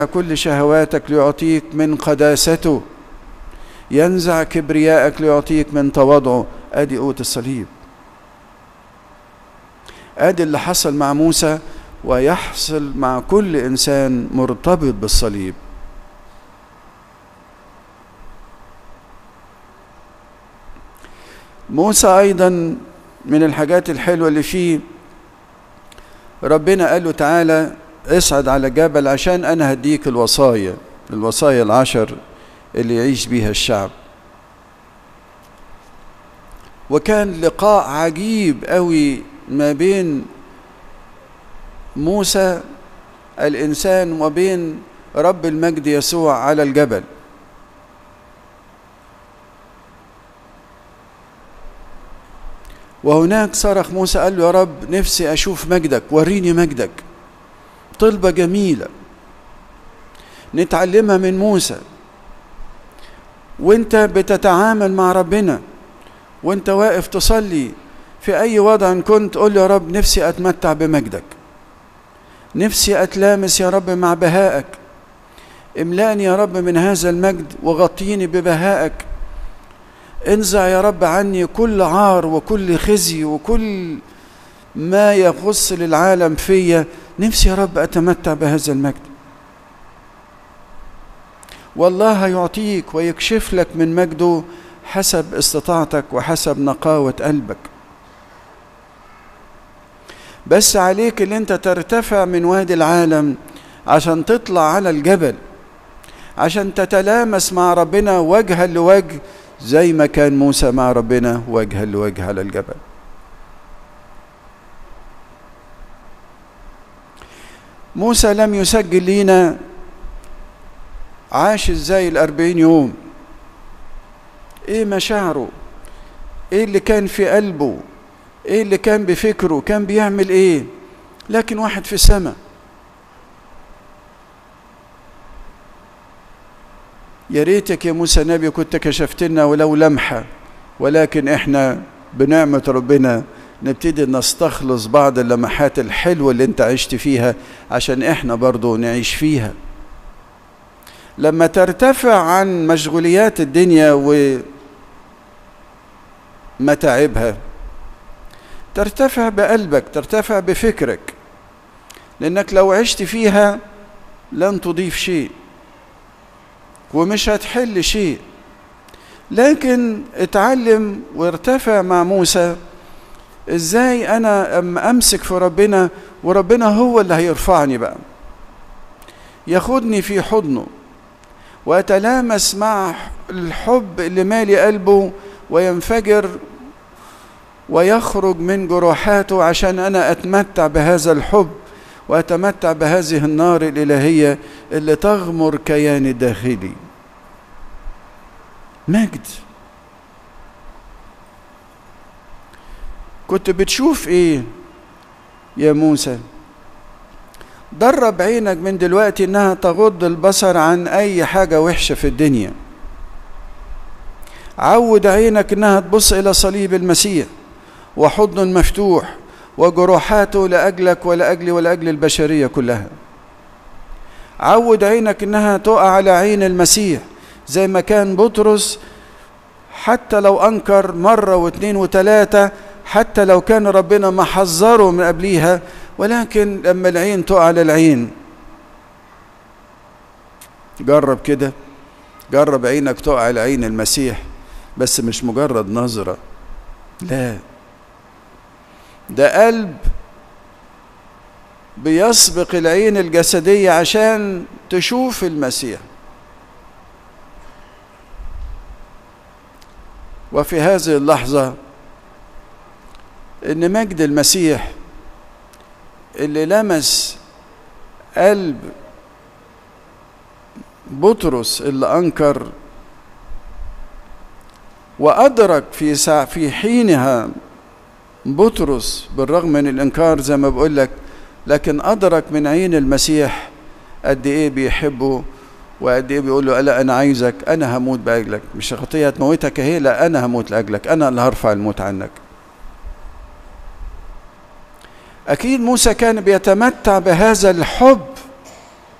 كل شهواتك ليعطيك من قداسته ينزع كبرياءك ليعطيك من تواضعه ادي قوه الصليب ادي اللي حصل مع موسى ويحصل مع كل انسان مرتبط بالصليب موسى ايضا من الحاجات الحلوه اللي فيه ربنا قال له تعالى اصعد على جبل عشان انا هديك الوصايا الوصايا العشر اللي يعيش بيها الشعب وكان لقاء عجيب قوي ما بين موسى الانسان وبين رب المجد يسوع على الجبل وهناك صرخ موسى قال له يا رب نفسي اشوف مجدك وريني مجدك طلبه جميله نتعلمها من موسى وانت بتتعامل مع ربنا وانت واقف تصلي في اي وضع كنت قول يا رب نفسي اتمتع بمجدك نفسي اتلامس يا رب مع بهائك املاني يا رب من هذا المجد وغطيني ببهائك انزع يا رب عني كل عار وكل خزي وكل ما يخص للعالم فيا نفسي يا رب اتمتع بهذا المجد والله يعطيك ويكشف لك من مجده حسب استطاعتك وحسب نقاوة قلبك بس عليك اللي انت ترتفع من وادي العالم عشان تطلع على الجبل عشان تتلامس مع ربنا وجها لوجه زي ما كان موسى مع ربنا وجها لوجه على الجبل موسى لم يسجل لينا عاش ازاي الأربعين يوم ايه مشاعره ايه اللي كان في قلبه ايه اللي كان بفكره كان بيعمل ايه لكن واحد في السماء يا ريتك يا موسى نبي كنت كشفت لنا ولو لمحه ولكن احنا بنعمه ربنا نبتدي نستخلص بعض اللمحات الحلوه اللي انت عشت فيها عشان احنا برضو نعيش فيها لما ترتفع عن مشغوليات الدنيا ومتاعبها ترتفع بقلبك ترتفع بفكرك لانك لو عشت فيها لن تضيف شيء ومش هتحل شيء لكن اتعلم وارتفع مع موسى ازاي انا اما امسك في ربنا وربنا هو اللي هيرفعني بقى ياخدني في حضنه واتلامس مع الحب اللي مالي قلبه وينفجر ويخرج من جروحاته عشان انا اتمتع بهذا الحب واتمتع بهذه النار الالهيه اللي تغمر كياني الداخلي مجد كنت بتشوف ايه يا موسى درب عينك من دلوقتي انها تغض البصر عن اي حاجه وحشه في الدنيا عود عينك انها تبص الى صليب المسيح وحضن مفتوح وجروحاته لاجلك ولاجلي ولاجل البشريه كلها عود عينك انها تقع على عين المسيح زي ما كان بطرس حتى لو انكر مره واثنين وثلاثه حتى لو كان ربنا محذره من قبليها ولكن لما العين تقع على العين جرب كده جرب عينك تقع على عين المسيح بس مش مجرد نظرة لا ده قلب بيسبق العين الجسدية عشان تشوف المسيح وفي هذه اللحظة إن مجد المسيح اللي لمس قلب بطرس اللي أنكر وأدرك في ساعة في حينها بطرس بالرغم من الإنكار زي ما بقول لك لكن أدرك من عين المسيح قد إيه بيحبه وقد إيه بيقول له لا أنا عايزك أنا هموت بأجلك مش خطية هتموتك أهي لا أنا هموت لأجلك أنا اللي هرفع الموت عنك أكيد موسى كان بيتمتع بهذا الحب